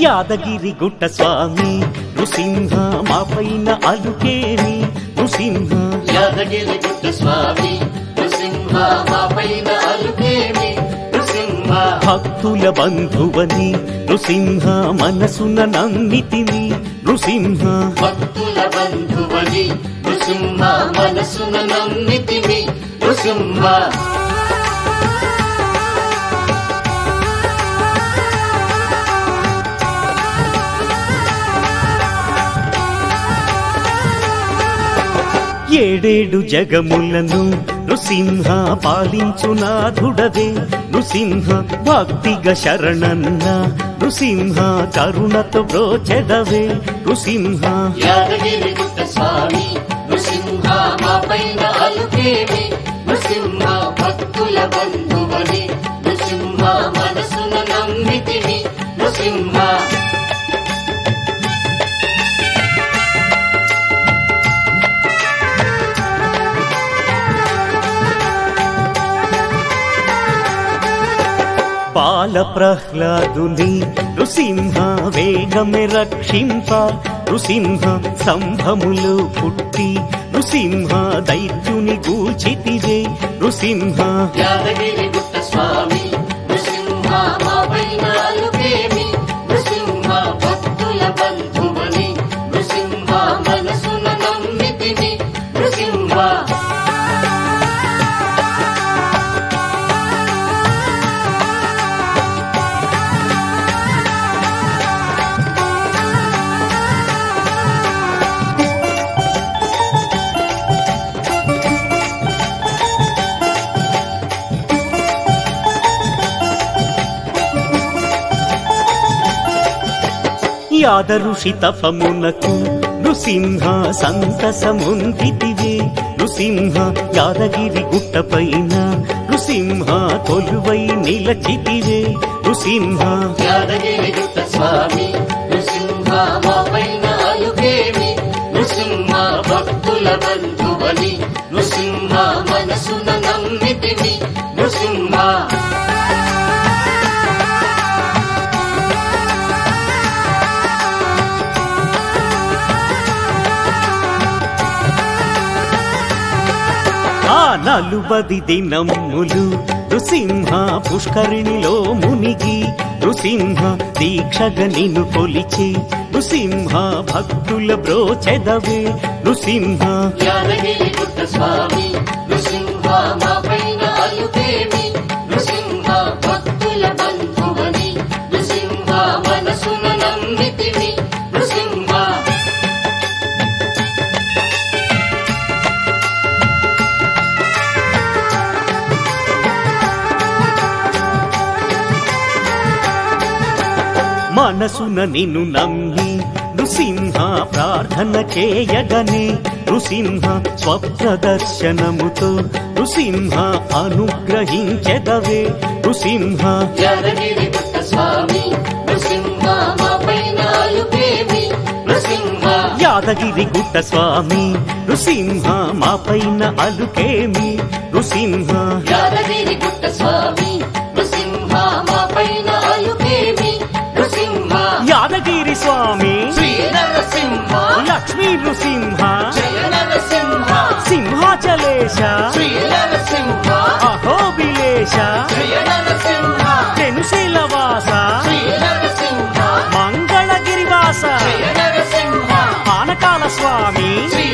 యాదగిరి గుట్ట స్వామి నృసింహ మా పైన అలుకేమి నృసింహ యాదగిరి గుట్ట స్వామి నృసింహ మా పైన అలుకేమి నృసింహ భక్తుల బంధువని నృసింహ మనసున నమ్మితిని నృసింహ భక్తుల బంధువని నృసింహ మనసున నమ్మితిమి నృసింహ ఏడేడు జగములను నృసింహ పాలించునాథుడవే నృసింహ భక్తిగ శరణన్న నృసింహ కరుణతో బ్రోచెదవే నృసింహ యాదగిరి గుట్ట స్వామి నృసింహ మా పైన అలుకేమి నృసింహ భక్తుల బంధువని నృసింహ మనసున నమ్మితిమి నృసింహ బాల ప్రహ్లాదుని నృసింహ వేగమే రక్షింప నృసింహ సంభములు పుట్టి నృసింహ దైత్యుని గూచితివే నృసింహ యాదగిరి గుట్ట స్వామి నృసింహ మా పైన అలుకేమి నృసింహ భక్తుల బంధువని నృసింహ మనసున నమ్మితిమి నృసింహ యాదరుషి తపమునకు నృసింహ సంతసముందితివే నృసింహ యాదగిరి గుట్టపైన నృసింహ కొలువై నిలచితివే నృసింహ యాదగిరి గుట్ట స్వామి నృసింహ మా పైన అలుకేమి నృసింహ భక్తుల బంధువని నృసింహ మనసున నమ్మితిమి నృసింహ ఆ నలుబది దినములు నృసింహ పుష్కరిణిలో మునిగి నృసింహ దీక్షగ నిన్ను కొలిచి నృసింహ భక్తుల బ్రోచెదవే నృసింహ యాదగిరి గుట్ట స్వామి నృసింహ మా పైన అలుకేమి నృసింహ భక్తుల బంధువని నృసింహ మనసున నమ్మితిమి నృసింహ మనసున నిన్ను నమ్మి నృసింహ ప్రార్థన చేయగనే నృసింహ స్వప్న దర్శనముతో నృసింహ అనుగ్రహించెదవే నృసింహ యాదగిరి గుట్ట స్వామి నృసింహ మా పైన అలుకేమి నృసింహ యాదగిరి గుట్ట స్వామి నృసింహ మా పైన అలుకేమి నృసింహ యాదగిరి గుట్ట స్వామి నృసింహ మా పైన అలుకేమి నృసింహ యాదగిరి స్వామి శ్రీ నరసింహ లక్ష్మీ నృసింహ జయ నరసింహ సింహాచలేశ శ్రీ నరసింహ అహోబిలేశ జయ నరసింహ తెనుశీలవాస శ్రీ నరసింహ మంగళగిరివాస జయ నరసింహ పానకాల స్వామి శ్రీ